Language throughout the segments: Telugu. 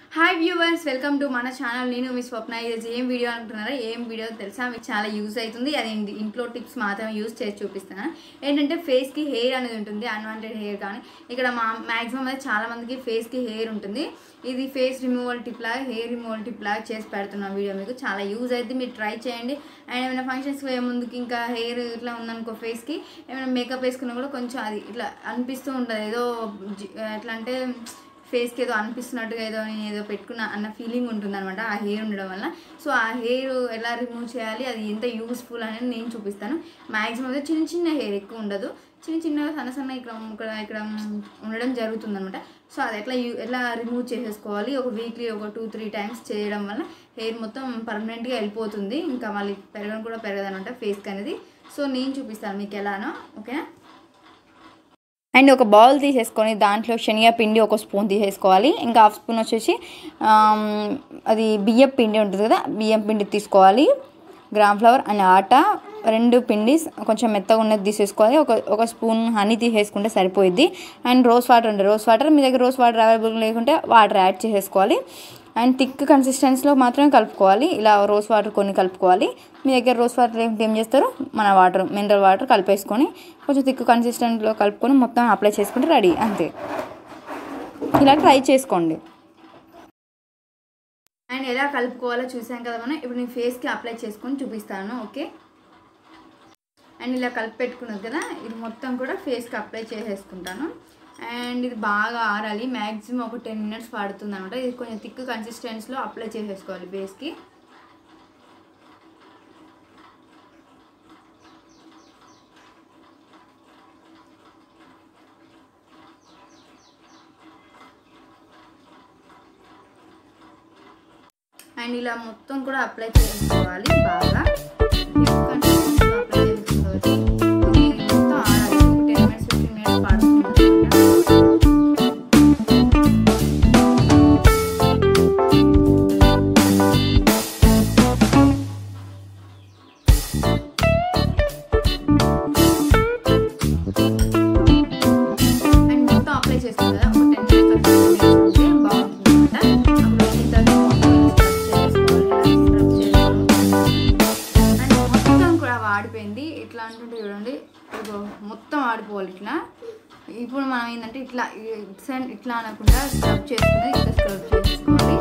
హాయ్ వ్యూవర్స్ వెల్కమ్ టు మన ఛానల్ నేను మీ స్వప్న ఇది ఏం వీడియో అనుకుంటున్నారా ఏం వీడియో తెలుసా మీకు చాలా యూజ్ అవుతుంది అది ఇంటి- ఇంట్లో టిప్స్ మాత్రమే యూజ్ చేసి చూపిస్తాను ఏంటంటే ఫేస్కి హెయిర్ అనేది ఉంటుంది అన్వాంటెడ్ హెయిర్ కానీ ఇక్కడ మా మ్యాక్సిమం అయితే చాలా మందికి ఫేస్కి హెయిర్ ఉంటుంది ఇది ఫేస్ రిమూవల్ టిప్ లాగా హెయిర్ రిమూవల్ టిప్ లాగా చేసి పెడుతున్నాం వీడియో మీకు చాలా యూజ్ అవుతుంది మీరు ట్రై చేయండి అండ్ ఏమైనా ఫంక్షన్స్కి పోయే ముందుకి ఇంకా హెయిర్ ఇట్లా ఉందనుకో ఫేస్కి ఏమైనా మేకప్ వేసుకున్నా కూడా కొంచెం అది ఇట్లా అనిపిస్తూ ఉంటుంది ఏదో జి- ఎట్లా అంటే ఫేస్కి ఏదో అనిపిస్తున్నట్టుగా ఏదో నేను ఏదో పెట్టుకున్న అన్న ఫీలింగ్ ఉంటుంది అనమాట ఆ హెయిర్ ఉండడం వల్ల సో ఆ హెయిర్ ఎలా రిమూవ్ చేయాలి అది ఎంత యూస్ఫుల్ అనేది నేను చూపిస్తాను మ్యాక్సిమం అయితే చిన్న చిన్న హెయిర్ ఎక్కువ ఉండదు చిన్న చిన్న సన్న సన్న ఇక్కడ ఇక్కడ ఇక్కడ ఉండడం జరుగుతుంది అనమాట సో అది ఎట్లా యూ ఎలా రిమూవ్ చేసేసుకోవాలి ఒక వీక్లీ ఒక టూ త్రీ టైమ్స్ చేయడం వల్ల హెయిర్ మొత్తం పర్మనెంట్గా వెళ్ళిపోతుంది ఇంకా మళ్ళీ పెరగడం కూడా పెరగదనమాట ఫేస్కి అనేది సో నేను చూపిస్తాను మీకు ఎలానో ఓకేనా అండ్ ఒక బౌల్ తీసేసుకొని దాంట్లో శనగపిండి ఒక స్పూన్ తీసేసుకోవాలి ఇంకా హాఫ్ స్పూన్ వచ్చేసి ఆమ్, అది బియ్యం పిండి ఉంటుంది కదా బియ్యం పిండి తీసుకోవాలి గ్రామ్ ఫ్లవర్ అండ్ ఆటా రెండు పిండి కొంచెం మెత్తగా ఉన్నది తీసేసుకోవాలి ఒక ఒక స్పూన్ హనీ తీసేసుకుంటే సరిపోయిద్ది అండ్ రోస్ వాటర్ ఉంటుంది రోస్ వాటర్ మీ దగ్గర రోస్ వాటర్ అవైలబుల్ లేకుంటే వాటర్ యాడ్ చేసేసుకోవాలి అండ్ థిక్ కన్సిస్టెన్సీలో మాత్రమే కలుపుకోవాలి ఇలా రోస్ వాటర్ కొన్ని కలుపుకోవాలి మీ దగ్గర రోస్ వాటర్ లేకుంటే ఏం చేస్తారు మన వాటర్ మినరల్ వాటర్ కలిపేసుకొని కొంచెం థిక్ కన్సిస్టెంట్లో కలుపుకొని మొత్తం అప్లై చేసుకుంటే రెడీ అంతే ఇలా ట్రై చేసుకోండి అండ్ ఎలా కలుపుకోవాలో చూసాం కదా మనం ఇప్పుడు నేను ఫేస్కి అప్లై చేసుకొని చూపిస్తాను ఓకే అండ్ ఇలా కలిపి పెట్టుకున్నది కదా ఇది మొత్తం కూడా ఫేస్కి అప్లై చేసేసుకుంటాను అండ్ ఇది బాగా ఆరాలి మ్యాక్సిమం ఒక టెన్ మినిట్స్ పడుతుంది అనమాట ఇది కొంచెం థిక్ కన్సిస్టెన్సీలో అప్లై చేసేసుకోవాలి ఫేస్కి అండ్ ఇలా మొత్తం కూడా అప్లై చేసుకోవాలి బాగా కన్సిస్టెన్సీలో అప్లై చేసుకోవాలి ఇది మొత్తం ఆరాలి ఒక టెన్ మినిట్స్ ఫిఫ్టీన్ మినిట్స్ పడుతుంది అండ్ మొత్తం అప్లై చేస్తాం కదా ఒక టెన్ మినిట్స్ ఉంటే బాగుంటుంది అనమాట అప్పుడు వెళ్ళిన తర్వాత మొత్తం స్క్రబ్ చేసుకోవాలి అండ్ మొత్తం కూడా వాడిపోయింది ఇట్లా అంటుంటే చూడండి ఇదిగో మొత్తం వాడిపోవాలి ఇట్లా ఇప్పుడు మనం ఏంటంటే ఇట్లా ఇటు సైడ్ ఇట్లా అనకుండా స్క్రబ్ చేసుకుని ఇట్లా స్క్రబ్ చేసుకోవాలి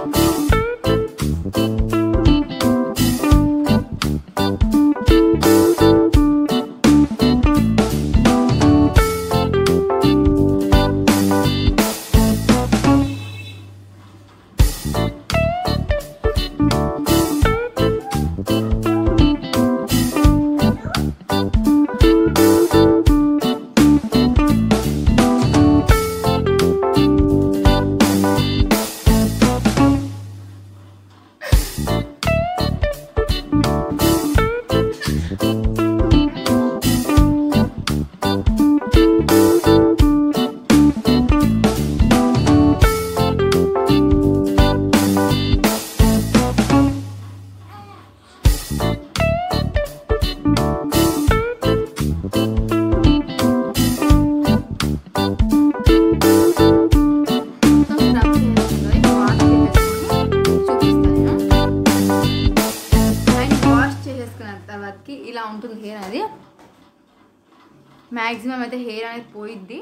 మొత్తం స్క్రబ్ చేసుకుని వాష్ చేసేసుకొని చూపిస్తాను అండ్ వాష్ చేసేసుకున్న తర్వాతకి ఇలా ఉంటుంది హెయిర్ అనేది మ్యాక్సిమం అయితే హెయిర్ అనేది పోయిద్ది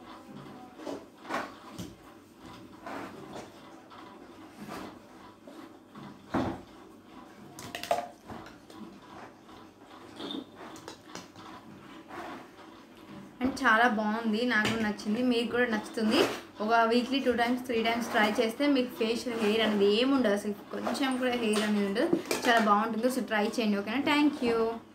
అండ్ చాలా బాగుంది నాకు కూడా నచ్చింది మీకు కూడా నచ్చుతుంది ఒక weekly two times three times try చేస్తే మీకు ఫేషియల్ హెయిర్ అనేది ఏముండదు అసలు కొంచెం కూడా హెయిర్ అనేది ఉండదు చాలా బాగుంటుంది సో ట్రై చేయండి ఓకేనా థ్యాంక్ యూ